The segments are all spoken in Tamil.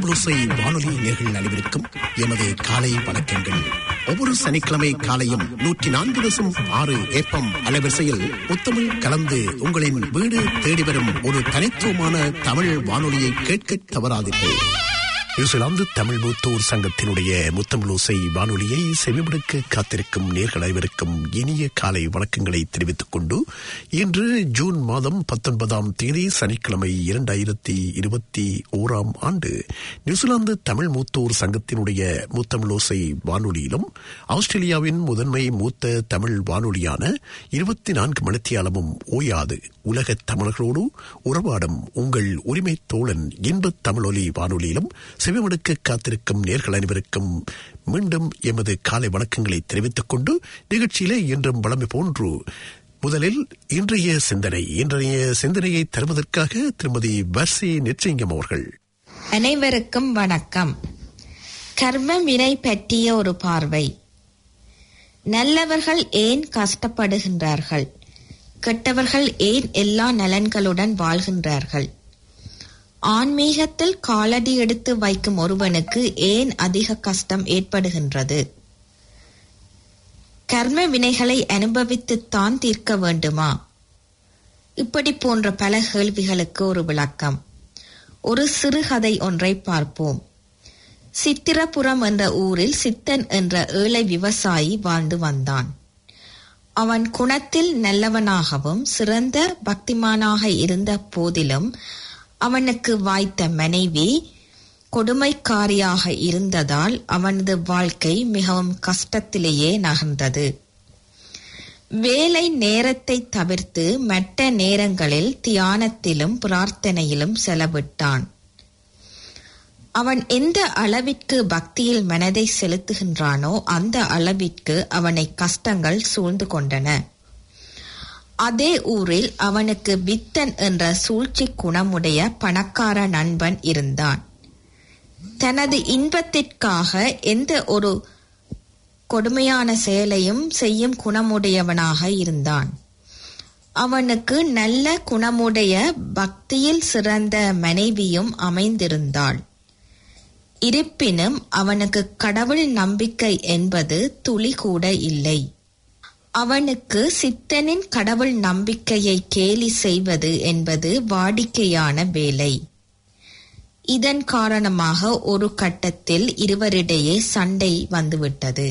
முத்தமிழோசை வானொலி நேர்கள் அனைவருக்கும் எமது காலை வணக்கங்கள் ஒவ்வொரு சனிக்கிழமை காலையும் நூற்றி நான்கு தசம் ஆறு ஏப்பம் அலைவரிசையில் முத்தமிழ் கலந்து உங்களின் வீடு தேடி வரும் ஒரு தனித்துவமான தமிழ் வானொலியை கேட்க தவறாதீர்கள் நியூசிலாந்து தமிழ் மூத்தோர் சங்கத்தினுடைய முத்தமிழோசை வானொலியை செவிமடுக்க காத்திருக்கும் நேர்கள் அனைவருக்கும் இனிய காலை வணக்கங்களை தெரிவித்துக் கொண்டு இன்று ஜூன் மாதம் பத்தொன்பதாம் தேதி சனிக்கிழமை இரண்டாயிரத்தி இருபத்தி ஓராம் ஆண்டு நியூசிலாந்து தமிழ் மூத்தோர் சங்கத்தினுடைய முத்தமிழோசை வானொலியிலும் ஆஸ்திரேலியாவின் முதன்மை மூத்த தமிழ் வானொலியான இருபத்தி நான்கு மணித்தியாலமும் ஓயாது உலக தமிழர்களோடு உறவாடும் உங்கள் உரிமை தோழன் இன்பத் தமிழொலி வானொலியிலும் செவிமடுக்க காத்திருக்கும் நேர்கள் அனைவருக்கும் மீண்டும் எமது காலை வணக்கங்களை தெரிவித்துக் கொண்டு நிகழ்ச்சியிலே இன்றும் வளமை போன்று முதலில் இன்றைய சிந்தனை இன்றைய சிந்தனையை தருவதற்காக திருமதி வர்சி நிச்சயங்கம் அவர்கள் அனைவருக்கும் வணக்கம் கர்ம வினை பற்றிய ஒரு பார்வை நல்லவர்கள் ஏன் கஷ்டப்படுகின்றார்கள் கெட்டவர்கள் ஏன் எல்லா நலன்களுடன் வாழ்கின்றார்கள் ஆன்மீகத்தில் காலடி எடுத்து வைக்கும் ஒருவனுக்கு ஏன் அதிக கஷ்டம் ஏற்படுகின்றது கர்ம வினைகளை அனுபவித்துத்தான் தீர்க்க வேண்டுமா இப்படி போன்ற பல கேள்விகளுக்கு ஒரு விளக்கம் ஒரு சிறுகதை ஒன்றை பார்ப்போம் சித்திரபுரம் என்ற ஊரில் சித்தன் என்ற ஏழை விவசாயி வாழ்ந்து வந்தான் அவன் குணத்தில் நல்லவனாகவும் சிறந்த பக்திமானாக இருந்த போதிலும் அவனுக்கு வாய்த்த மனைவி கொடுமைக்காரியாக இருந்ததால் அவனது வாழ்க்கை மிகவும் கஷ்டத்திலேயே நகர்ந்தது வேலை நேரத்தை தவிர்த்து மற்ற நேரங்களில் தியானத்திலும் பிரார்த்தனையிலும் செலவிட்டான் அவன் எந்த அளவிற்கு பக்தியில் மனதை செலுத்துகின்றானோ அந்த அளவிற்கு அவனை கஷ்டங்கள் சூழ்ந்து கொண்டன அதே ஊரில் அவனுக்கு வித்தன் என்ற சூழ்ச்சி குணமுடைய பணக்கார நண்பன் இருந்தான் தனது இன்பத்திற்காக எந்த ஒரு கொடுமையான செயலையும் செய்யும் குணமுடையவனாக இருந்தான் அவனுக்கு நல்ல குணமுடைய பக்தியில் சிறந்த மனைவியும் அமைந்திருந்தாள் இருப்பினும் அவனுக்கு கடவுள் நம்பிக்கை என்பது துளி கூட இல்லை அவனுக்கு சித்தனின் கடவுள் நம்பிக்கையை கேலி செய்வது என்பது வாடிக்கையான வேலை இதன் காரணமாக ஒரு கட்டத்தில் இருவரிடையே சண்டை வந்துவிட்டது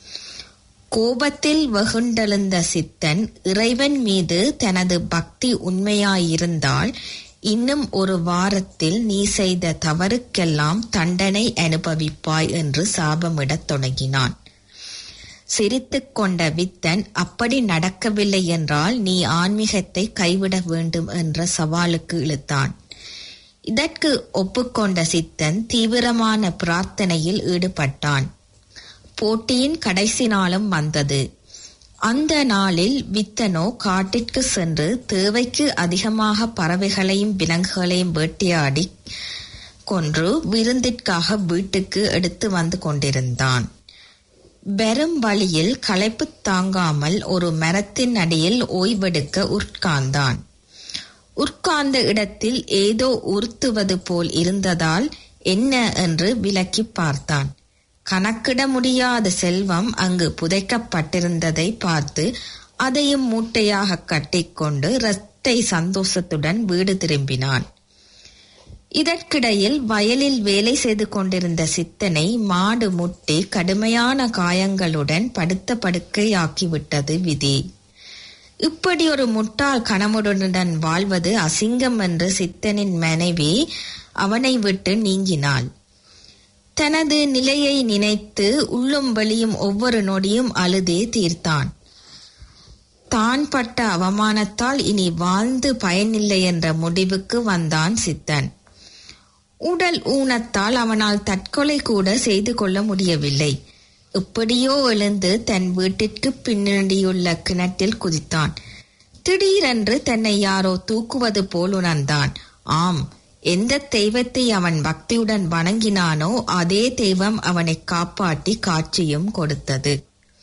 கோபத்தில் வெகுண்டெழுந்த சித்தன் இறைவன் மீது தனது பக்தி உண்மையாயிருந்தால் இன்னும் ஒரு வாரத்தில் நீ செய்த தவறுக்கெல்லாம் தண்டனை அனுபவிப்பாய் என்று சாபமிடத் தொடங்கினான் சிரித்துக் கொண்ட வித்தன் அப்படி நடக்கவில்லை என்றால் நீ ஆன்மீகத்தை கைவிட வேண்டும் என்ற சவாலுக்கு இழுத்தான் இதற்கு ஒப்புக்கொண்ட சித்தன் தீவிரமான பிரார்த்தனையில் ஈடுபட்டான் போட்டியின் கடைசி நாளும் வந்தது அந்த நாளில் வித்தனோ காட்டிற்கு சென்று தேவைக்கு அதிகமாக பறவைகளையும் விலங்குகளையும் வேட்டையாடி கொன்று விருந்திற்காக வீட்டுக்கு எடுத்து வந்து கொண்டிருந்தான் வெறும் வழியில் களைப்பு தாங்காமல் ஒரு மரத்தின் அடியில் ஓய்வெடுக்க உட்கார்ந்தான் உட்கார்ந்த இடத்தில் ஏதோ உறுத்துவது போல் இருந்ததால் என்ன என்று விலக்கி பார்த்தான் கணக்கிட முடியாத செல்வம் அங்கு புதைக்கப்பட்டிருந்ததை பார்த்து அதையும் மூட்டையாக கட்டிக்கொண்டு இரட்டை சந்தோஷத்துடன் வீடு திரும்பினான் இதற்கிடையில் வயலில் வேலை செய்து கொண்டிருந்த சித்தனை மாடு முட்டி கடுமையான காயங்களுடன் படுத்த படுக்கையாக்கிவிட்டது விதி இப்படி ஒரு முட்டாள் கணவனுடன் வாழ்வது அசிங்கம் என்று சித்தனின் மனைவி அவனை விட்டு நீங்கினாள் தனது நிலையை நினைத்து உள்ளும் வெளியும் ஒவ்வொரு நொடியும் அழுதே தீர்த்தான் தான் பட்ட அவமானத்தால் இனி வாழ்ந்து பயனில்லை என்ற முடிவுக்கு வந்தான் சித்தன் உடல் ஊனத்தால் அவனால் தற்கொலை கூட செய்து கொள்ள முடியவில்லை எப்படியோ எழுந்து தன் வீட்டிற்கு பின்னாடியுள்ள கிணற்றில் குதித்தான் திடீரென்று தன்னை யாரோ தூக்குவது போல் உணர்ந்தான் ஆம் எந்த தெய்வத்தை அவன் பக்தியுடன் வணங்கினானோ அதே தெய்வம் அவனை காப்பாற்றி காட்சியும் கொடுத்தது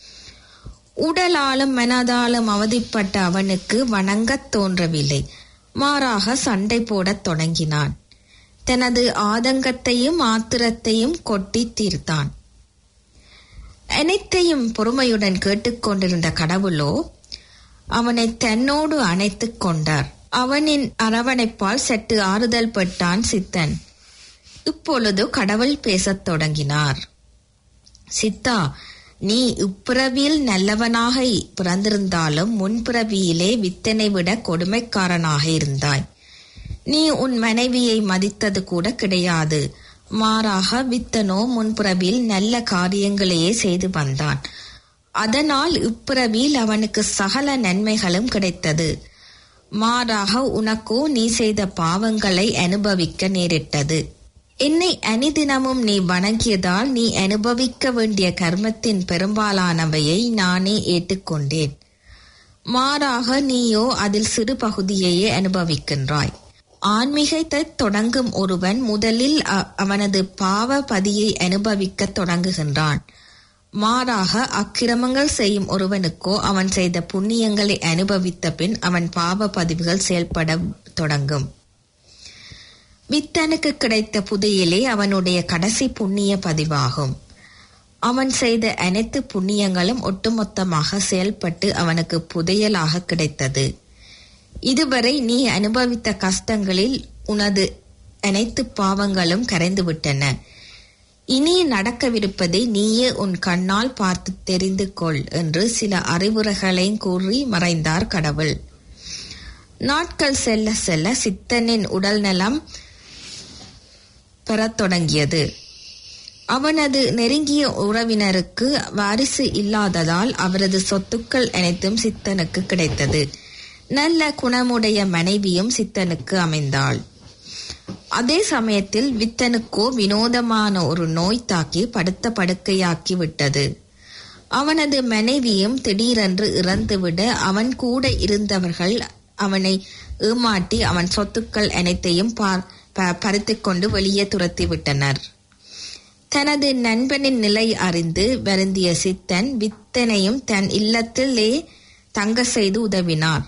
உடலாலும் மனதாலும் அவதிப்பட்ட அவனுக்கு வணங்கத் தோன்றவில்லை மாறாக சண்டை போடத் தொடங்கினான் தனது ஆதங்கத்தையும் ஆத்திரத்தையும் கொட்டி தீர்த்தான் அனைத்தையும் பொறுமையுடன் கேட்டுக்கொண்டிருந்த கடவுளோ அவனை தன்னோடு அணைத்துக் கொண்டார் அவனின் அரவணைப்பால் சற்று ஆறுதல் பெற்றான் சித்தன் இப்பொழுது கடவுள் பேசத் தொடங்கினார் சித்தா நீ இப்பிறவியில் நல்லவனாக பிறந்திருந்தாலும் முன்பிறவியிலே வித்தனை விட கொடுமைக்காரனாக இருந்தாய் நீ உன் மனைவியை மதித்தது கூட கிடையாது மாறாக வித்தனோ முன்பிறவியில் நல்ல காரியங்களையே செய்து வந்தான் அதனால் இப்பிறவியில் அவனுக்கு சகல நன்மைகளும் கிடைத்தது மாறாக உனக்கோ நீ செய்த பாவங்களை அனுபவிக்க நேரிட்டது என்னை அனிதினமும் நீ வணங்கியதால் நீ அனுபவிக்க வேண்டிய கர்மத்தின் பெரும்பாலானவையை நானே ஏற்றுக்கொண்டேன் மாறாக நீயோ அதில் சிறு பகுதியையே அனுபவிக்கின்றாய் ஆன்மீகத்தை தொடங்கும் ஒருவன் முதலில் அ- அவனது பாவ பதியை அனுபவிக்க தொடங்குகின்றான் மாறாக அக்கிரமங்கள் செய்யும் ஒருவனுக்கோ அவன் செய்த புண்ணியங்களை அனுபவித்த பின் அவன் பாவ பதிவுகள் செயல்பட தொடங்கும் வித்தனுக்கு கிடைத்த புதையிலே அவனுடைய கடைசி புண்ணிய பதிவாகும் அவன் செய்த அனைத்து புண்ணியங்களும் ஒட்டுமொத்தமாக செயல்பட்டு அவனுக்கு புதையலாக கிடைத்தது இதுவரை நீ அனுபவித்த கஷ்டங்களில் உனது அனைத்து பாவங்களும் கரைந்துவிட்டன இனி நடக்கவிருப்பதை நீயே உன் கண்ணால் பார்த்து தெரிந்து கொள் என்று சில அறிவுரைகளையும் கூறி மறைந்தார் கடவுள் நாட்கள் செல்ல செல்ல சித்தனின் உடல் நலம் பெறத் தொடங்கியது அவனது நெருங்கிய உறவினருக்கு வாரிசு இல்லாததால் அவரது சொத்துக்கள் அனைத்தும் சித்தனுக்கு கிடைத்தது நல்ல குணமுடைய மனைவியும் சித்தனுக்கு அமைந்தாள் அதே சமயத்தில் வித்தனுக்கோ வினோதமான ஒரு நோய் தாக்கி படுத்த படுக்கையாக்கி விட்டது அவனது மனைவியும் திடீரென்று இறந்துவிட அவன் கூட இருந்தவர்கள் அவனை ஏமாற்றி அவன் சொத்துக்கள் அனைத்தையும் பார்- ப- பறித்துக்கொண்டு வெளியே துரத்தி விட்டனர் தனது நண்பனின் நிலை அறிந்து வருந்திய சித்தன் வித்தனையும் தன் இல்லத்திலே தங்க செய்து உதவினார்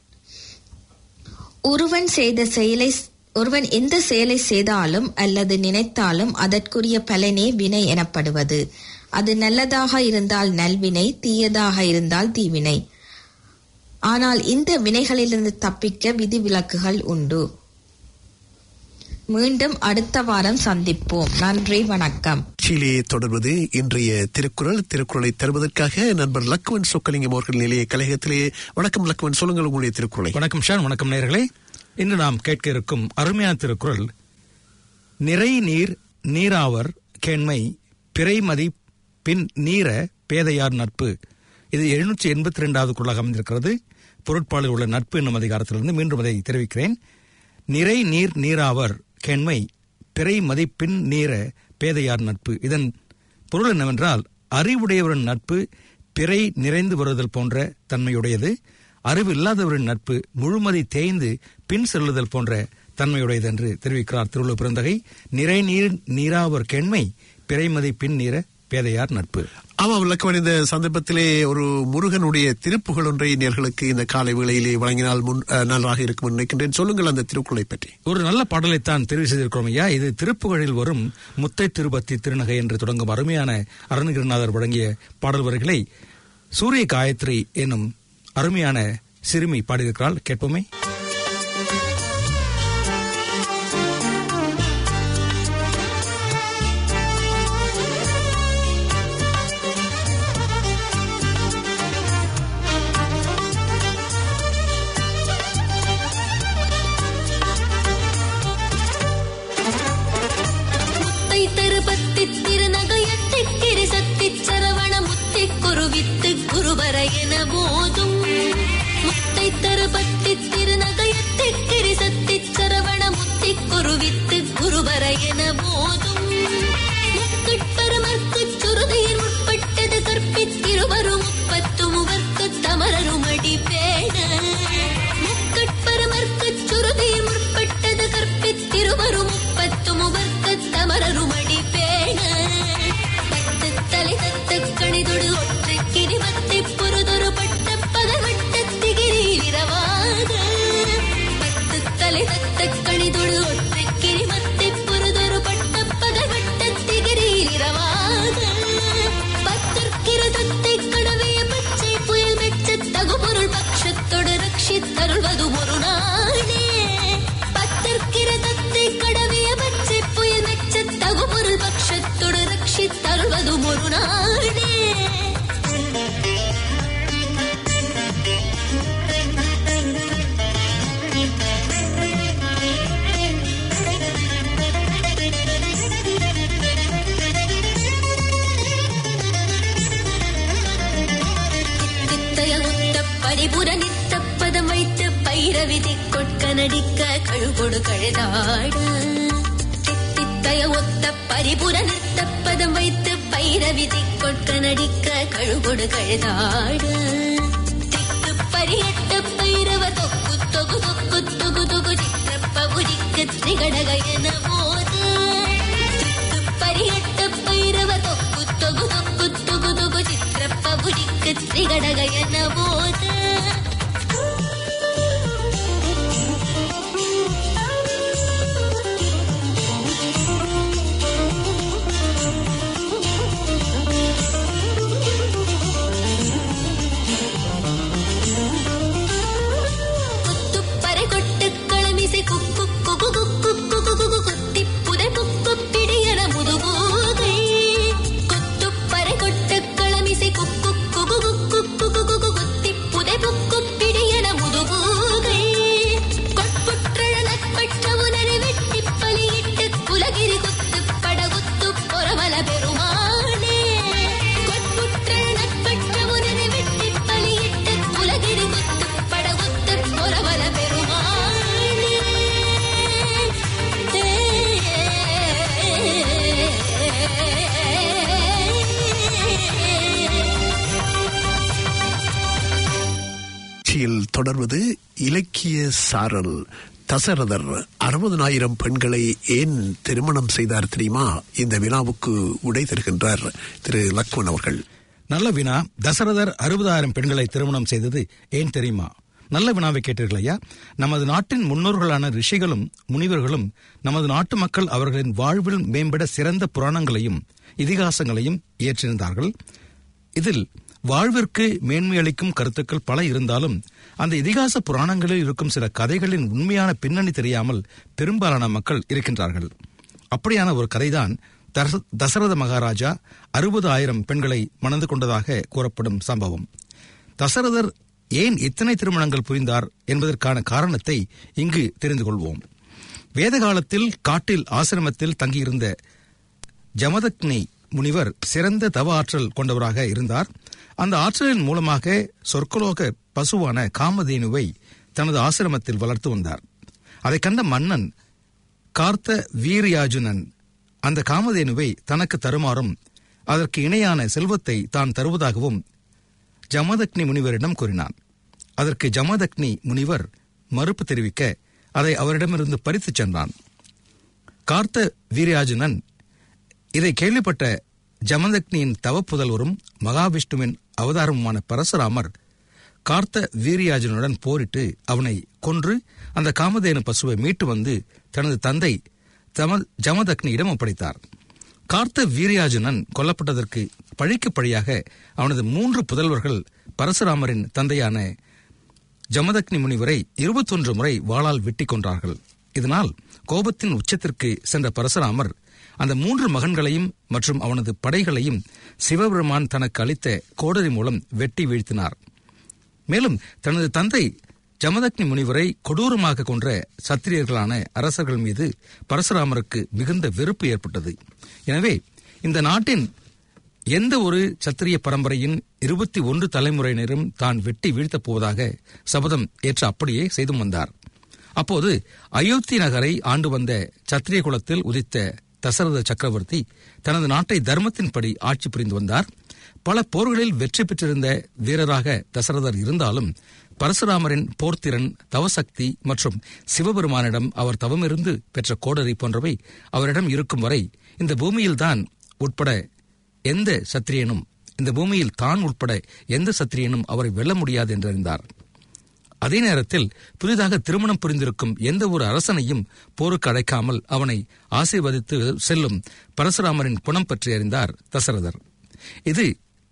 ஒருவன் செய்த செயலை ஒருவன் எந்த செயலை செய்தாலும் அல்லது நினைத்தாலும் அதற்குரிய பலனே வினை எனப்படுவது அது நல்லதாக இருந்தால் நல்வினை தீயதாக இருந்தால் தீவினை ஆனால் இந்த வினைகளிலிருந்து தப்பிக்க விதிவிலக்குகள் உண்டு மீண்டும் அடுத்த வாரம் சந்திப்போம் நன்றி வணக்கம் சீலே தொடர்வது இன்றைய திருக்குறள் திருக்குறளை தருவதற்காக நண்பர் லக்குவன் சொக்கலிங்கம் அவர்கள் நிலைய கழகத்திலே வணக்கம் லக்குவன் சொல்லுங்கள் உங்களுடைய திருக்குறளை வணக்கம் ஷான் வணக்கம் நேயர்களே இன்று நாம் கேட்க இருக்கும் அருமையான திருக்குறள் நிறை நீர் நீராவர் கேண்மை பிறைமதி பின் நீர பேதையார் நட்பு இது எழுநூற்றி எண்பத்தி ரெண்டாவது குரலாக அமைந்திருக்கிறது பொருட்பாலில் உள்ள நட்பு என்னும் அதிகாரத்திலிருந்து மீண்டும் அதை தெரிவிக்கிறேன் நிறை நீர் நீராவர் கேண்மை பிறை மதிப்பின் நீர பேதையார் நட்பு இதன் பொருள் என்னவென்றால் அறிவுடையவரின் நட்பு பிறை நிறைந்து வருதல் போன்ற தன்மையுடையது அறிவு இல்லாதவரின் நட்பு முழுமதி தேய்ந்து பின் செல்லுதல் போன்ற தன்மையுடையது என்று தெரிவிக்கிறார் திருவள்ளுவர் பிறந்தகை நிறை நீர் நீராவர் கெண்மை பிறைமதி பின் நீர பேதையார் நட்பு ஆமாம் லக்குவன் இந்த சந்தர்ப்பத்திலே ஒரு முருகனுடைய திருப்புகள் ஒன்றை நேர்களுக்கு இந்த காலை வேளையிலே வழங்கினால் முன் அஹ், நன்றாக இருக்கும் என்று நினைக்கின்றேன் சொல்லுங்கள் அந்த திருக்குறளை பற்றி ஒரு நல்ல பாடலைத்தான் தெரிவு செய்திருக்கிறோம் ஐயா இது திருப்புகழில் வரும் முத்தை திருப்பத்தி திருநகை என்று தொடங்கும் அருமையான அருணகிரிநாதர் வழங்கிய பாடல் வரிகளை சூரிய காயத்ரி என்னும் அருமையான சிறுமி பாடியிருக்கிறாள் கேட்போமே முத்தை தருபத்தி திருநகையட்டி கிரிசத்தி சரவண முத்தி குருவித்து குருவர என போதும் முத்தை தருபத்தி திருநகையட்டி கிரி நித்தப்பதம் வைத்து பைரவிதி கொட்க நடிக்க கழுகொடு கழுதாட தித்தித்தய ஒத்த பரிபுர நித்தப்பதம் வைத்து பைரவிதி கொட்க நடிக்க கழுகொடு கழுதாட திக்கு பரியட்ட பைரவ தொக்கு தொகு தொக்கு தொகு தொகு சித்திரப்பகுதிக்கு திரிகடக என போது திக்கு பரியட்ட பைரவ தொக்கு தொகு தொக்கு தொகு தொகு சித்திரப்பகுதிக்கு திரிகடக என போது குத்துப்பறை கொட்டு களமிசை குக்கு குகு குக்கு குகு குகு குத்தி புதை புக்கு பிடியன முதுகூகை குத்துப்பறை கொட்டு களமிசை குக்கு குகு குக்கு குகு குகு குத்தி புதை புக்கு பிடியன முதுகூகை கொட்புற்றழ நட்பற்ற உணரை வெட்டி பலியிட்டு குலகிரி குத்து படகுத்து பொறமல பெருமானே கொட்புற்றழ நட்பற்ற உணரை வெட்டி பலியிட்டு குலகிரி குத்து படகுத்து பொறமல பெருமானே நிகழ்ச்சியில் தொடர்வது இலக்கிய சாரல் தசரதர் அறுபதனாயிரம் பெண்களை ஏன் திருமணம் செய்தார் தெரியுமா இந்த வினாவுக்கு விடை தருகின்றார் திரு லக்மன் அவர்கள் நல்ல வினா தசரதர் அறுபதாயிரம் பெண்களை திருமணம் செய்தது ஏன் தெரியுமா நல்ல வினாவை கேட்டீர்கள் ஐயா நமது நாட்டின் முன்னோர்களான ரிஷிகளும் முனிவர்களும் நமது நாட்டு மக்கள் அவர்களின் வாழ்வில் மேம்பட சிறந்த புராணங்களையும் இதிகாசங்களையும் இயற்றியிருந்தார்கள் இதில் வாழ்விற்கு மேன்மையளிக்கும் கருத்துக்கள் பல இருந்தாலும் அந்த இதிகாச புராணங்களில் இருக்கும் சில கதைகளின் உண்மையான பின்னணி தெரியாமல் பெரும்பாலான மக்கள் இருக்கின்றார்கள் அப்படியான ஒரு கதைதான் தச- தசரத மகாராஜா அறுபது ஆயிரம் பெண்களை மணந்து கொண்டதாக கூறப்படும் சம்பவம் தசரதர் ஏன் இத்தனை திருமணங்கள் புரிந்தார் என்பதற்கான காரணத்தை இங்கு தெரிந்து கொள்வோம் வேத காலத்தில் காட்டில் ஆசிரமத்தில் தங்கியிருந்த ஜமதக்னி முனிவர் சிறந்த தவ ஆற்றல் கொண்டவராக இருந்தார் அந்த ஆற்றலின் மூலமாக சொர்க்கலோக பசுவான காமதேனுவை தனது ஆசிரமத்தில் வளர்த்து வந்தார் அதை கண்ட மன்னன் கார்த்த வீரியாஜுனன் அந்த காமதேனுவை தனக்கு தருமாறும் அதற்கு இணையான செல்வத்தை தான் தருவதாகவும் ஜமதக்னி முனிவரிடம் கூறினான் அதற்கு ஜமதக்னி முனிவர் மறுப்பு தெரிவிக்க அதை அவரிடமிருந்து பறித்துச் சென்றான் கார்த்த வீரியாஜுனன் இதை கேள்விப்பட்ட ஜமதக்னியின் தவப்புதல்வரும் மகாவிஷ்ணுவின் அவதாரமுமான பரசுராமர் கார்த்த வீரியாஜனுடன் போரிட்டு அவனை கொன்று அந்த காமதேனு பசுவை மீட்டு வந்து தனது தந்தை தம ஜமதக்னியிடம் ஒப்படைத்தார் கார்த்த வீரியாஜனன் கொல்லப்பட்டதற்கு பழிக்கு பழியாக அவனது மூன்று புதல்வர்கள் பரசுராமரின் தந்தையான ஜமதக்னி முனிவரை இருபத்தொன்று முறை வாளால் வெட்டிக் கொன்றார்கள் இதனால் கோபத்தின் உச்சத்திற்கு சென்ற பரசுராமர் அந்த மூன்று மகன்களையும் மற்றும் அவனது படைகளையும் சிவபெருமான் தனக்கு அளித்த கோடரி மூலம் வெட்டி வீழ்த்தினார் மேலும் தனது தந்தை ஜமதக்னி முனிவரை கொடூரமாக கொன்ற சத்திரியர்களான அரசர்கள் மீது பரசுராமருக்கு மிகுந்த வெறுப்பு ஏற்பட்டது எனவே இந்த நாட்டின் எந்த ஒரு சத்திரிய பரம்பரையின் இருபத்தி ஒன்று தலைமுறையினரும் தான் வெட்டி வீழ்த்தப் போவதாக சபதம் ஏற்று அப்படியே செய்தும் வந்தார் அப்போது அயோத்தி நகரை ஆண்டு வந்த சத்திரிய குலத்தில் உதித்த தசரத சக்கரவர்த்தி தனது நாட்டை தர்மத்தின்படி ஆட்சி புரிந்து வந்தார் பல போர்களில் வெற்றி பெற்றிருந்த வீரராக தசரதர் இருந்தாலும் பரசுராமரின் போர்த்திறன் தவசக்தி மற்றும் சிவபெருமானிடம் அவர் தவமிருந்து பெற்ற கோடரி போன்றவை அவரிடம் இருக்கும் வரை இந்த பூமியில்தான் உட்பட எந்த சத்திரியனும் இந்த பூமியில் தான் உட்பட எந்த சத்திரியனும் அவரை வெல்ல முடியாது என்றறிந்தார் அதே நேரத்தில் புதிதாக திருமணம் புரிந்திருக்கும் எந்த ஒரு அரசனையும் போருக்கு அழைக்காமல் அவனை ஆசீர்வதித்து செல்லும் பரசுராமரின் குணம் பற்றி அறிந்தார் தசரதர் இது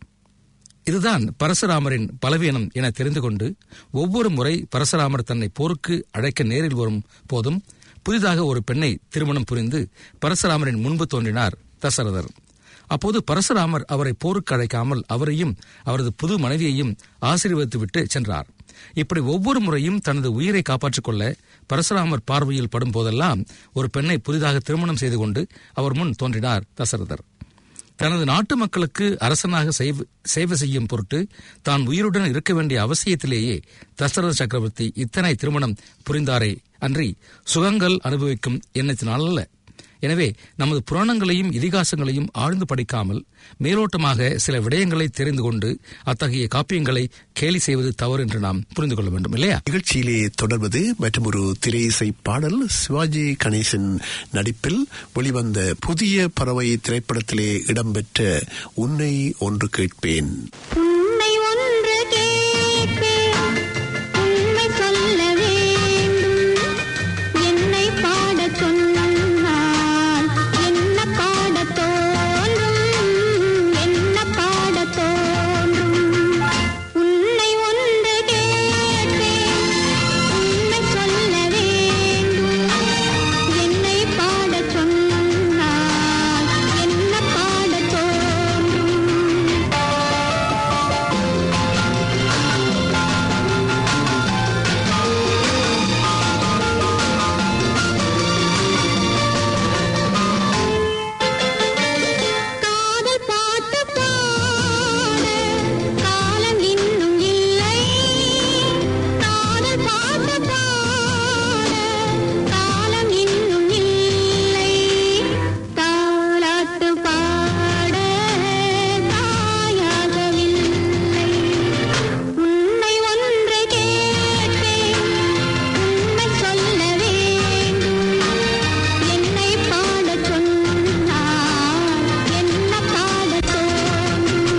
இதுதான் பரசுராமரின் பலவீனம் என தெரிந்து கொண்டு ஒவ்வொரு முறை பரசுராமர் தன்னை போருக்கு அழைக்க நேரில் வரும் போதும் புதிதாக ஒரு பெண்ணை திருமணம் புரிந்து பரசுராமரின் முன்பு தோன்றினார் தசரதர் அப்போது பரசுராமர் அவரை போருக்கு அழைக்காமல் அவரையும் அவரது புது மனைவியையும் ஆசீர்வதித்துவிட்டு சென்றார் இப்படி ஒவ்வொரு முறையும் தனது உயிரை காப்பாற்றிக் கொள்ள பரசுராமர் பார்வையில் படும் போதெல்லாம் ஒரு பெண்ணை புதிதாக திருமணம் செய்து கொண்டு அவர் முன் தோன்றினார் தசரதர் தனது நாட்டு மக்களுக்கு அரசனாக செய்வ- சேவை செய்யும் பொருட்டு தான் உயிருடன் இருக்க வேண்டிய அவசியத்திலேயே தசரத சக்கரவர்த்தி இத்தனை திருமணம் புரிந்தாரே அன்றி சுகங்கள் அனுபவிக்கும் எண்ணத்தினால் அல்ல எனவே நமது புராணங்களையும் இதிகாசங்களையும் ஆழ்ந்து படிக்காமல் மேலோட்டமாக சில விடயங்களை தெரிந்து கொண்டு அத்தகைய காப்பியங்களை கேலி செய்வது தவறு என்று நாம் புரிந்து கொள்ள வேண்டும் இல்லையா நிகழ்ச்சியிலே தொடர்வது மற்றும் ஒரு திரை இசை பாடல் சிவாஜி கணேசன் நடிப்பில் வெளிவந்த புதிய பறவை திரைப்படத்திலே இடம்பெற்ற உன்னை ஒன்று கேட்பேன் உன்னை ஒன்று கேட்பேன் உண்மை சொல்ல வேண்டும் என்னை பாடச் சொன்னால் என்ன பாடத் தோன்றும் என்ன பாடத் தோன்றும் உன்னை ஒன்று கேட்பேன் உண்மை சொல்ல வேண்டும் என்னை பாடச் சொன்னால் என்ன பாடத் தோன்றும் காதல் பாட்டு பாட காலம் இன்னும் இல்லை காதல் பாட்டு பாட காலம் இன்னும் இல்லை தாலாட்டு பாட தாயாகவில்லை உன்னை ஒன்று கேட்பேன் உண்மை சொல்ல வேண்டும் என்னை பாடச் சொன்னால் என்ன பாடத் தோன்றும்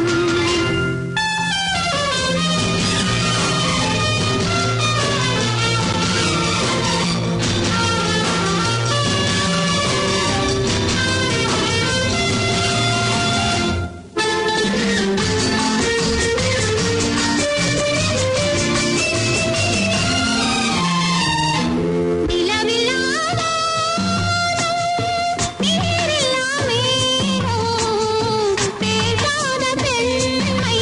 நிலவில்லாத நீரில்லாமேனோ பேசாத பெண்மை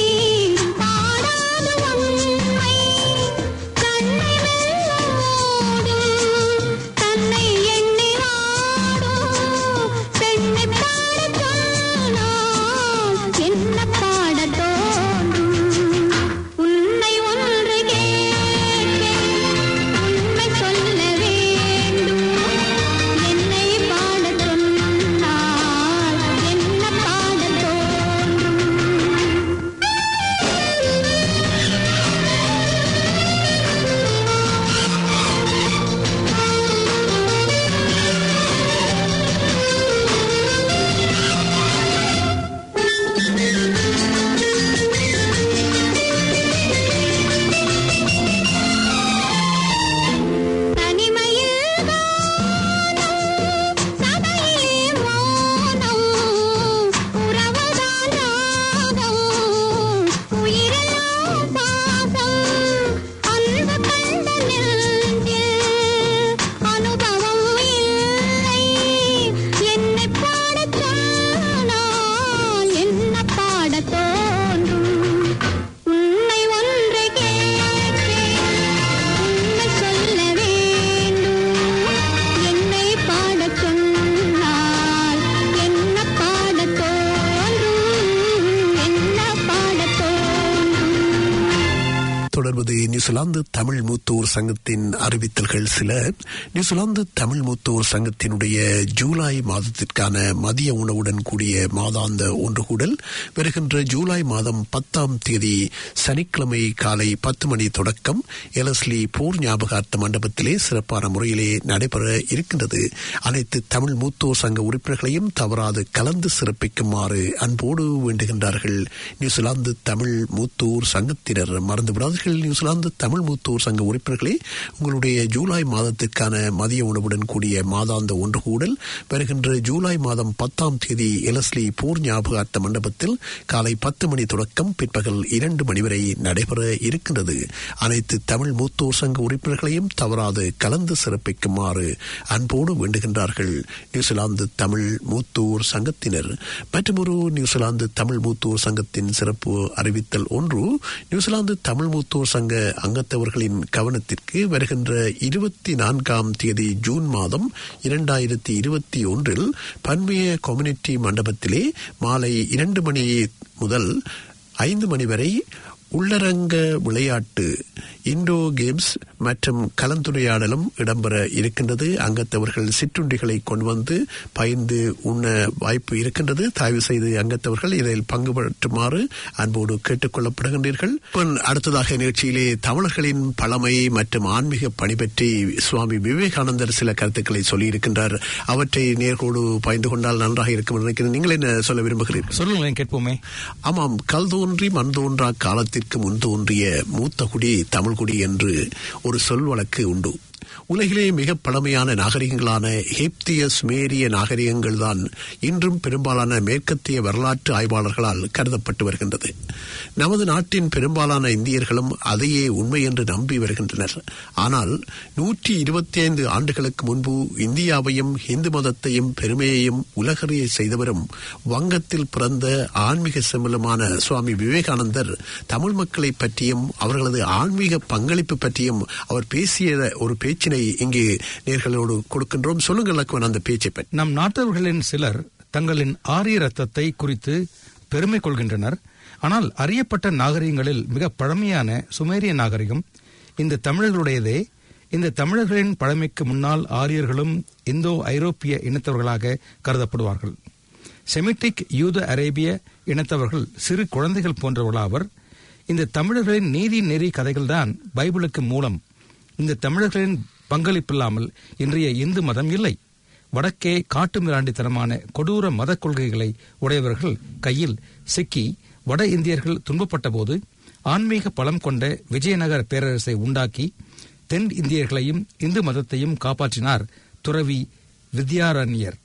பாடாத உண்மை கண்ணை மெல்ல மூடும் தன்னை எண்ணி வாடும் பெண்ணை பாடச் சொன்னால் என்ன பாடத் தோன்றும் உன்னை ஒன்று கேட்பேன் உண்மை சொல்ல வேண்டும் என்னை பாடச் சொன்னால் என்ன பாடத் தோன்றும் தனிமையில் வானம் சபையிலே மௌனம் உறவுதான் ராகம் உயிரெல்லாம் பாசம் அன்பு கண்ட நெஞ்சில் அனுபவம் இல்லை என்னை பாடச் சொன்னால் என்ன பாடத் தோன்றும் உன்னை ஒன்று கேட்பேன் உண்மை சொல்ல வேண்டும் என்னை பாடச் சொன்னால் என்ன பாடத் தோன்றும் என்ன பாடத் தோன்றும் தொடர்வது நியூசிலாந்து தமிழ் மூத்தோர் சங்கத்தின் அறிவித்தல்கள் சில நியூசிலாந்து தமிழ் மூத்தோர் சங்கத்தினுடைய ஜூலை மாதத்திற்கான மதிய உணவுடன் கூடிய மாதாந்த ஒன்றுகூடல் வருகின்ற ஜூலை மாதம் பத்தாம் தேதி சனிக்கிழமை காலை பத்து மணி தொடக்கம் எலஸ்லி போர் ஞாபகார்த்த மண்டபத்திலே சிறப்பான முறையிலே நடைபெற இருக்கின்றது அனைத்து தமிழ் மூத்தோர் சங்க உறுப்பினர்களையும் தவறாது கலந்து சிறப்பிக்குமாறு அன்போடு வேண்டுகின்றார்கள் நியூசிலாந்து தமிழ் மூத்தோர் சங்கத்தினர் மறந்து விடாதீர்கள் நியூசிலாந்து தமிழ் மூத்தோர் சங்க உறுப்பினர்களே உங்களுடைய ஜூலை மாதத்திற்கான மதிய உணவுடன் கூடிய மாதாந்த ஒன்று கூடல் வருகின்ற ஜூலை மாதம் பத்தாம் தேதி எலஸ்லி போர் ஞாபகார்த்த மண்டபத்தில் காலை பத்து மணி தொடக்கம் பிற்பகல் இரண்டு மணி வரை நடைபெற இருக்கின்றது அனைத்து தமிழ் மூத்தோர் சங்க உறுப்பினர்களையும் தவறாது கலந்து சிறப்பிக்குமாறு அன்போடு வேண்டுகின்றார்கள் நியூசிலாந்து தமிழ் மூத்தோர் சங்கத்தினர் மற்றொரு நியூசிலாந்து தமிழ் மூத்தோர் சங்கத்தின் சிறப்பு அறிவித்தல் ஒன்று நியூசிலாந்து தமிழ் மூத்தோர் சங்க அங்கத்தவர்களின் கவனத்திற்கு வருகின்ற இருபத்தி நான்காம் தேதி ஜூன் மாதம் இரண்டாயிரத்தி இருபத்தி ஒன்றில் பன்மைய கம்யூனிட்டி மண்டபத்திலே மாலை இரண்டு மணி முதல் ஐந்து மணி வரை உள்ளரங்க விளையாட்டு இண்டோ கேம்ஸ் மற்றும் கலந்துரையாடலும் இடம்பெற இருக்கின்றது அங்கத்தவர்கள் சிற்றுண்டிகளை கொண்டு வந்து பயந்து உண்ண வாய்ப்பு இருக்கின்றது தயவு செய்து அங்கத்தவர்கள் இதில் பங்கு பெற்றுமாறு அன்போடு கேட்டுக் கொள்ளப்படுகின்றீர்கள் பின் அடுத்ததாக நிகழ்ச்சியிலே தமிழர்களின் பழமை மற்றும் ஆன்மீக பணி பற்றி சுவாமி விவேகானந்தர் சில கருத்துக்களை சொல்லியிருக்கின்றார் அவற்றை நேர்கோடு பயந்து கொண்டால் நன்றாக இருக்கும் என்று நினைக்கிறேன் நீங்கள் என்ன சொல்ல விரும்புகிறீர்கள் சொல்லுங்களேன் கேட்போமே ஆமாம் கல் தோன்றி மண் தோன்றா காலத்திற்கு முன் தோன்றிய மூத்த குடி தமிழ்குடி என்று ஒரு சொல் வழக்கு உண்டு உலகிலே மிக பழமையான நாகரிகங்களான ஹேப்திய சுமேரிய நாகரிகங்கள் தான் இன்றும் பெரும்பாலான மேற்கத்திய வரலாற்று ஆய்வாளர்களால் கருதப்பட்டு வருகின்றது நமது நாட்டின் பெரும்பாலான இந்தியர்களும் அதையே உண்மை என்று நம்பி வருகின்றனர் ஆனால் நூற்றி இருபத்தி ஐந்து ஆண்டுகளுக்கு முன்பு இந்தியாவையும் இந்து மதத்தையும் பெருமையையும் உலகறிய செய்தவரும் வங்கத்தில் பிறந்த ஆன்மீக செம்மலுமான சுவாமி விவேகானந்தர் தமிழ் மக்களை பற்றியும் அவர்களது ஆன்மீக பங்களிப்பு பற்றியும் அவர் பேசிய ஒரு பேச்சினை இங்கே நேர்களோடு கொடுக்கின்றோம் சொல்லுங்கள் லக்வன் அந்த பேச்சை பற்றி நம் நாட்டவர்களின் சிலர் தங்களின் ஆரிய ரத்தத்தை குறித்து பெருமை கொள்கின்றனர் ஆனால் அறியப்பட்ட நாகரிகங்களில் மிக பழமையான சுமேரிய நாகரிகம் இந்த தமிழர்களுடையதே இந்த தமிழர்களின் பழமைக்கு முன்னால் ஆரியர்களும் இந்தோ ஐரோப்பிய இனத்தவர்களாக கருதப்படுவார்கள் செமிட்டிக் யூத அரேபிய இனத்தவர்கள் சிறு குழந்தைகள் போன்றவர்களாவர் இந்த தமிழர்களின் நீதி நெறி கதைகள்தான் பைபிளுக்கு மூலம் இந்த தமிழர்களின் பங்களிப்பில்லாமல் இன்றைய இந்து மதம் இல்லை வடக்கே காட்டு மிராண்டித்தனமான கொடூர மத கொள்கைகளை உடையவர்கள் கையில் சிக்கி வட இந்தியர்கள் துன்பப்பட்ட போது ஆன்மீக பலம் கொண்ட விஜயநகர பேரரசை உண்டாக்கி தென் இந்தியர்களையும் இந்து மதத்தையும் காப்பாற்றினார் துறவி வித்யாரண்யர்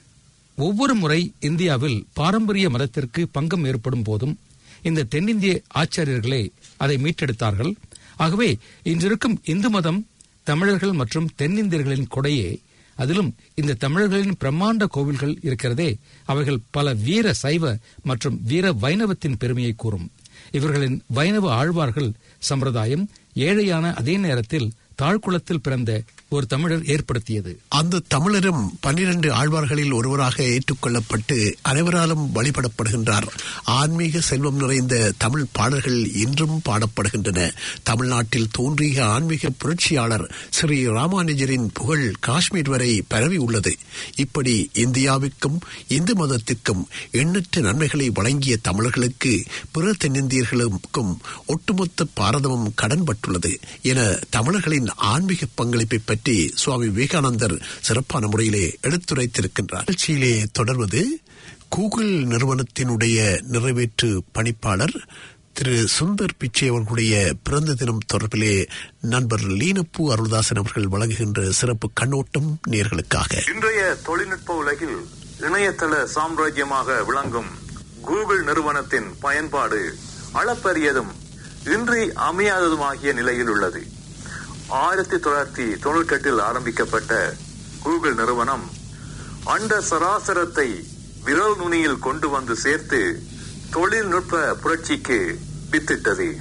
ஒவ்வொரு முறை இந்தியாவில் பாரம்பரிய மதத்திற்கு பங்கம் ஏற்படும் போதும் இந்த தென்னிந்திய ஆச்சாரியர்களே அதை மீட்டெடுத்தார்கள் ஆகவே இன்றிருக்கும் இந்து மதம் தமிழர்கள் மற்றும் தென்னிந்தியர்களின் கொடையே அதிலும் இந்த தமிழர்களின் பிரம்மாண்ட கோவில்கள் இருக்கிறதே அவைகள் பல வீர சைவ மற்றும் வீர வைணவத்தின் பெருமையை கூறும் இவர்களின் வைணவ ஆழ்வார்கள் சம்பிரதாயம் ஏழையான அதே நேரத்தில் தாழ்குளத்தில் பிறந்த ஒரு தமிழர் ஏற்படுத்தியது அந்த தமிழரும் பன்னிரண்டு ஆழ்வார்களில் ஒருவராக ஏற்றுக்கொள்ளப்பட்டு அனைவராலும் வழிபடப்படுகின்றார் ஆன்மீக செல்வம் நிறைந்த தமிழ் பாடல்கள் இன்றும் பாடப்படுகின்றன தமிழ்நாட்டில் தோன்றிய ஆன்மீக புரட்சியாளர் ஸ்ரீ ராமானுஜரின் புகழ் காஷ்மீர் வரை பரவி உள்ளது இப்படி இந்தியாவுக்கும் இந்து மதத்திற்கும் எண்ணற்ற நன்மைகளை வழங்கிய தமிழர்களுக்கு பிற தென்னிந்தியர்களுக்கும் ஒட்டுமொத்த பாரதமும் கடன்பட்டுள்ளது என தமிழர்களின் ஆன்மீக பங்களிப்பை பற்றி சுவாமி விவேகானந்தர் சிறப்பான முறையிலே எடுத்துரைத்திருக்கின்றார் நிகழ்ச்சியிலே தொடர்வது கூகுள் நிறுவனத்தினுடைய நிறைவேற்று பணிப்பாளர் திரு சுந்தர் பிச்சை அவர்களுடைய பிறந்த தினம் தொடர்பிலே நண்பர் லீனப்பு அருள்தாசன் அவர்கள் வழங்குகின்ற சிறப்பு கண்ணோட்டம் நேர்களுக்காக இன்றைய தொழில்நுட்ப உலகில் இணையதள சாம்ராஜ்யமாக விளங்கும் கூகுள் நிறுவனத்தின் பயன்பாடு அளப்பரியதும் இன்றி அமையாததுமாகிய நிலையில் உள்ளது ஆயிரத்தி தொள்ளாயிரத்தி தொண்ணூற்றி எட்டில் ஆரம்பிக்கப்பட்ட கூகுள் நிறுவனம் அண்ட சராசரத்தை விரல் நுனியில் கொண்டு வந்து சேர்த்து தொழில்நுட்ப புரட்சிக்கு வித்திட்டது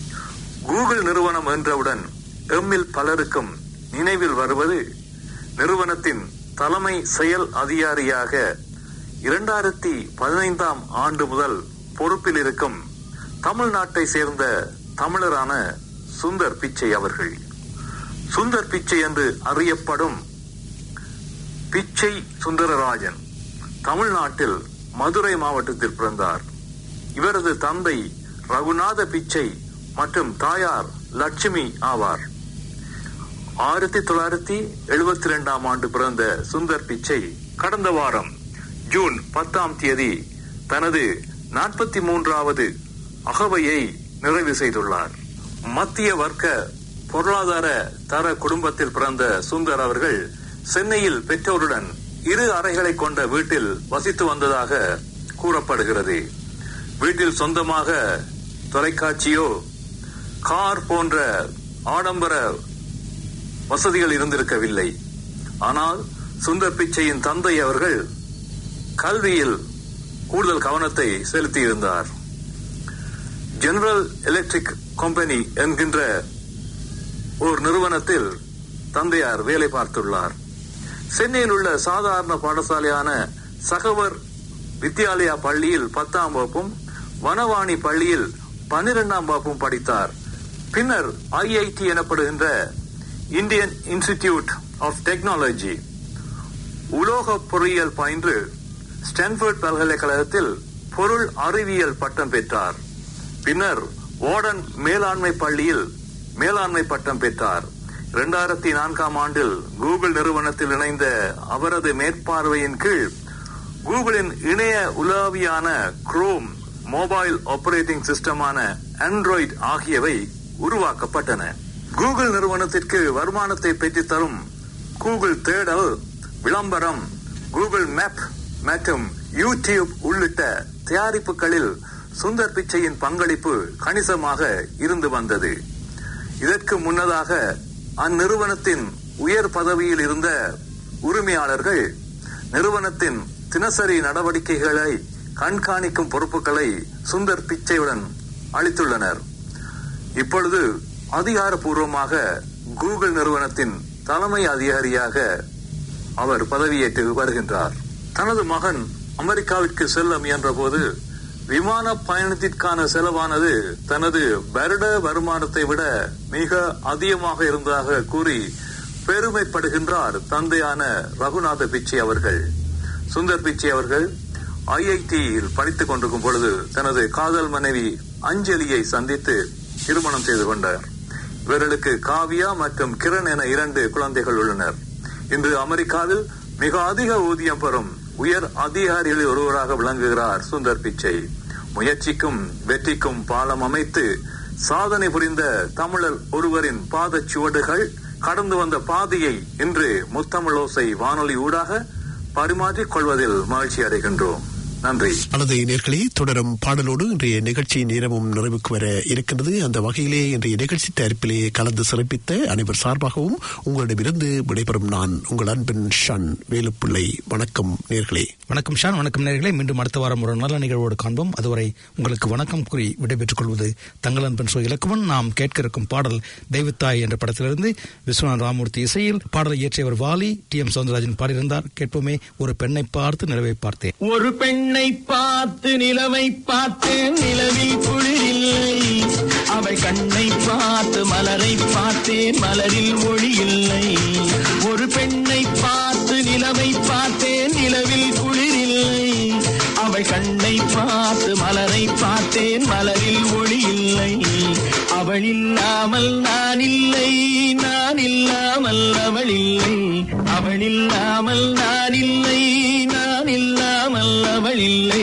கூகுள் நிறுவனம் என்றவுடன் எம்மில் பலருக்கும் நினைவில் வருவது நிறுவனத்தின் தலைமை செயல் அதிகாரியாக இரண்டாயிரத்தி பதினைந்தாம் ஆண்டு முதல் பொறுப்பில் இருக்கும் தமிழ்நாட்டை சேர்ந்த தமிழரான சுந்தர் பிச்சை அவர்கள் சுந்தர் பிச்சை என்று அறியப்படும் பிச்சை சுந்தரராஜன் தமிழ்நாட்டில் மதுரை மாவட்டத்தில் பிறந்தார் இவரது தந்தை ரகுநாத பிச்சை மற்றும் தாயார் லட்சுமி ஆவார் ஆயிரத்தி தொள்ளாயிரத்தி எழுபத்தி இரண்டாம் ஆண்டு பிறந்த சுந்தர் பிச்சை கடந்த வாரம் ஜூன் பத்தாம் தேதி தனது நாற்பத்தி மூன்றாவது அகவையை நிறைவு செய்துள்ளார் மத்திய வர்க்க பொருளாதார தர குடும்பத்தில் பிறந்த சுந்தர் அவர்கள் சென்னையில் பெற்றோருடன் இரு அறைகளை கொண்ட வீட்டில் வசித்து வந்ததாக கூறப்படுகிறது வீட்டில் சொந்தமாக தொலைக்காட்சியோ கார் போன்ற ஆடம்பர வசதிகள் இருந்திருக்கவில்லை ஆனால் சுந்தர் பிச்சையின் தந்தை அவர்கள் கல்வியில் கூடுதல் கவனத்தை செலுத்தியிருந்தார் ஜெனரல் எலக்ட்ரிக் கம்பெனி என்கின்ற ஓர் நிறுவனத்தில் தந்தையார் வேலை பார்த்துள்ளார் சென்னையில் உள்ள சாதாரண பாடசாலையான சகவர் வித்யாலயா பள்ளியில் பத்தாம் வகுப்பும் வனவாணி பள்ளியில் பன்னிரெண்டாம் வகுப்பும் படித்தார் பின்னர் ஐஐடி எனப்படுகின்ற இந்தியன் இன்ஸ்டிடியூட் ஆஃப் டெக்னாலஜி உலோக பொறியியல் பயின்று ஸ்டான்ஃபோர்ட் பல்கலைக்கழகத்தில் பொருள் அறிவியல் பட்டம் பெற்றார் பின்னர் வார்டன் மேலாண்மை பள்ளியில் மேலாண்மை பட்டம் பெற்றார் இரண்டாயிரத்தி நான்காம் ஆண்டில் கூகுள் நிறுவனத்தில் இணைந்த அவரது மேற்பார்வையின் கீழ் கூகுளின் இணைய உலாவியான குரோம் மொபைல் ஆபரேட்டிங் சிஸ்டமான ஆண்ட்ராய்டு ஆகியவை உருவாக்கப்பட்டன கூகுள் நிறுவனத்திற்கு வருமானத்தை பெற்றுத்தரும் கூகுள் தேடல் விளம்பரம் கூகுள் மேப் மற்றும் யூடியூப் உள்ளிட்ட தயாரிப்புகளில் சுந்தர் பிச்சையின் பங்களிப்பு கணிசமாக இருந்து வந்தது இதற்கு முன்னதாக அந்நிறுவனத்தின் உயர் பதவியில் இருந்த உரிமையாளர்கள் நிறுவனத்தின் தினசரி நடவடிக்கைகளை கண்காணிக்கும் பொறுப்புகளை சுந்தர் பிச்சையுடன் அளித்துள்ளனர் இப்பொழுது அதிகாரப்பூர்வமாக கூகுள் நிறுவனத்தின் தலைமை அதிகாரியாக அவர் பதவியேற்று வருகின்றார் தனது மகன் அமெரிக்காவிற்கு செல்ல முயன்றபோது விமான பயணத்திற்கான செலவானது தனது வருட வருமானத்தை விட மிக அதிகமாக இருந்ததாக கூறி பெருமைப்படுகின்றார் தந்தையான ரகுநாத பிச்சை அவர்கள் சுந்தர் பிச்சை அவர்கள் ஐஐடியில் படித்துக் கொண்டிருக்கும் பொழுது தனது காதல் மனைவி அஞ்சலியை சந்தித்து திருமணம் செய்து கொண்டார் இவர்களுக்கு காவியா மற்றும் கிரண் என இரண்டு குழந்தைகள் உள்ளனர் இன்று அமெரிக்காவில் மிக அதிக ஊதியம் பெறும் உயர் அதிகாரிகளில் ஒருவராக விளங்குகிறார் சுந்தர் பிச்சை முயற்சிக்கும் வெற்றிக்கும் பாலம் அமைத்து சாதனை புரிந்த தமிழர் ஒருவரின் பாதச்சுவடுகள் கடந்து வந்த பாதையை இன்று முத்தமிழோசை வானொலி ஊடாக பரிமாற்றிக் கொள்வதில் மகிழ்ச்சி அடைகின்றோம் நன்றி அல்லது நேர்களே தொடரும் பாடலோடு இன்றைய நிகழ்ச்சி நேரமும் நிறைவுக்கு வர இருக்கின்றது அந்த வகையிலே இன்றைய நிகழ்ச்சி தயாரிப்பிலே கலந்து சிறப்பித்த அனைவர் சார்பாகவும் உங்களிடமிருந்து விடைபெறும் நான் உங்கள் அன்பின் ஷன் வேலுப்பிள்ளை வணக்கம் நேர்களே வணக்கம் ஷான் வணக்கம் நேர்களே மீண்டும் அடுத்த வாரம் ஒரு நல்ல நிகழ்வோடு காண்போம் அதுவரை உங்களுக்கு வணக்கம் கூறி விடைபெற்றுக் கொள்வது தங்கள் அன்பன் சோ இலக்குவன் நாம் கேட்க இருக்கும் பாடல் தெய்வத்தாய் என்ற படத்திலிருந்து விஸ்வநாத் ராமூர்த்தி இசையில் பாடலை இயற்றியவர் வாலி டி எம் சவுந்தரராஜன் பாடியிருந்தார் கேட்போமே ஒரு பெண்ணை பார்த்து நிலவை பார்த்தேன் ஒரு பெண்ணை பார்த்து நிலவை பார்த்தேன் நிலவில் குளிரில்லை அவள் கண்ணை பார்த்து மலரை பார்த்தேன் மலரில் ஒளி இல்லை ஒரு பெண்ணை பார்த்து நிலவை பார்த்தேன் நிலவில் குளிரில்லை அவள் கண்ணை பார்த்து மலரை பார்த்தேன் மலரில் ஒளி இல்லை அவள் இல்லாமல் நான் இல்லை நான் இல்லாமல் அவள் இல்லை அவள் இல்லாமல் நான் இல்லை நான் இல்லாமல் அவள் இல்லை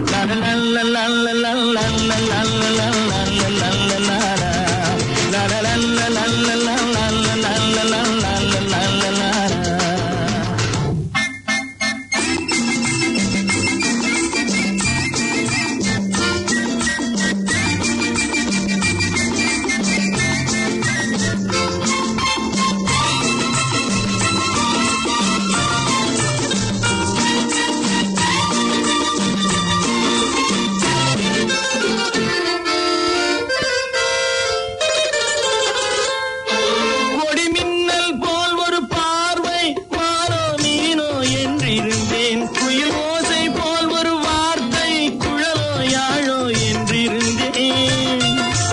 கொடி மின்னல் போல் ஒரு பார்வை மானோ மீனோ என்றிருந்தேன் குயில் ஓசை போல் ஒரு வார்த்தை குழலோ யாழோ என்றிருந்தேன்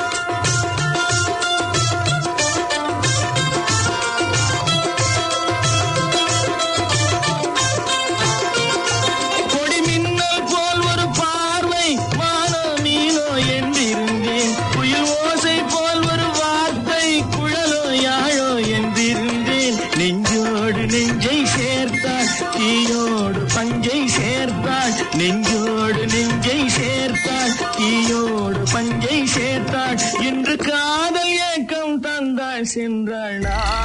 கொடி மின்னல் போல் ஒரு பார்வை மானோ மீனோ என்றிருந்தேன் குயில் ஓசை போல் ஒரு வார்த்தை குழலோ யாழோ என்றிருந்தேன் நெஞ்சோடு நெஞ்சை சேர்த்தாள் தீயோடு பஞ்சை சேர்த்தாள் நெஞ்சோடு நெஞ்சை சேர்த்தாள் தீயோடு பஞ்சை சேர்த்தாள் இன்று காதல் ஏக்கம் தந்தாள் சென்றாள் நான்